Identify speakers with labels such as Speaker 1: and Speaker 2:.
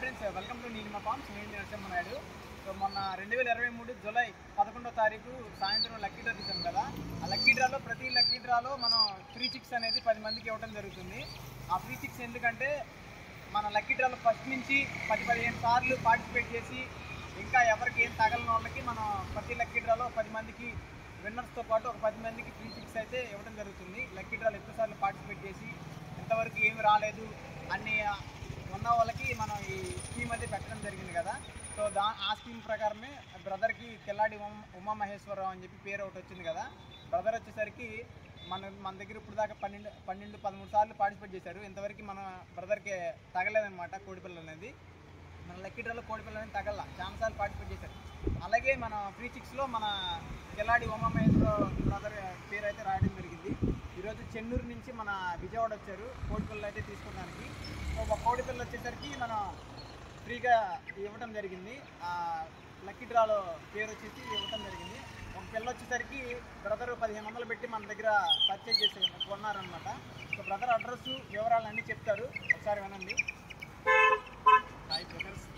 Speaker 1: friends welcome to Neelima farms నేను Narasimhanaidu so మొన్న రెండు వేల ఇరవై మూడు జూలై పదకొండో తారీఖు సాయంత్రం లక్కీ డ్రా తీసాం కదా ఆ లక్కీ డ్రాలో ప్రతి లక్కీ డ్రాలో మనం ఫ్రీ చిక్స్ అనేది పది మందికి ఇవ్వడం జరుగుతుంది ఆ ఫ్రీ చిక్స్ ఎందుకంటే మన లక్కీ డ్రాలో ఫస్ట్ నుంచి పది పదిహేను సార్లు పార్టిసిపేట్ చేసి ఇంకా ఎవరికి ఏం తగలని వాళ్ళకి మనం ప్రతి లక్కీ డ్రాలో పది మందికి విన్నర్స్తో పాటు ఒక పది మందికి ఫ్రీ చిక్స్ అయితే ఇవ్వడం జరుగుతుంది లక్కీ డ్రాలో ఎక్కువ సార్లు పార్టిసిపేట్ చేసి ఇంతవరకు ఏమి రాలేదు అన్ని ఉన్న వాళ్ళకి మనం ఈ స్కీమ్ అయితే పెట్టడం జరిగింది కదా సో దా ఆ స్కీమ్ ప్రకారమే బ్రదర్కి కిల్లాడి ఉమ ఉమా మహేశ్వరరావు అని చెప్పి పేరు ఒకటి వచ్చింది కదా బ్రదర్ వచ్చేసరికి మన మన దగ్గర ఇప్పుడు దాకా పన్నెండు పన్నెండు పదమూడు సార్లు పార్టిసిపేట్ చేశారు ఇంతవరకు మన బ్రదర్కి తగలేదన్నమాట కోడిపిల్ల అనేది మన లక్కీ డ్రాలో కోడిపిల్ల అనేది తగల చాలాసార్లు పార్టిసిపేట్ చేశారు అలాగే మన ఫ్రీ చిక్స్లో మన కిలాడి ఉమా మహేశ్వర బ్రదర్ పేరు అయితే రాయడం జరిగింది ఈరోజు చెన్నూరు నుంచి మన విజయవాడ వచ్చారు కోడిపిల్లలు అయితే తీసుకోవడానికి సో ఒక కోడిపిల్ల వచ్చేసరికి మనం ఫ్రీగా ఇవ్వడం జరిగింది ఆ లక్కీ డ్రాలో పేరు వచ్చేసి ఇవ్వడం జరిగింది ఒక పిల్ల వచ్చేసరికి బ్రదర్ పదిహేను వందలు పెట్టి మన దగ్గర పర్చేజ్ చేసి కొన్నారనమాట సో బ్రదర్ అడ్రస్ వివరాలు అన్నీ చెప్తారు ఒకసారి వినండి హాయ్ బ్రదర్స్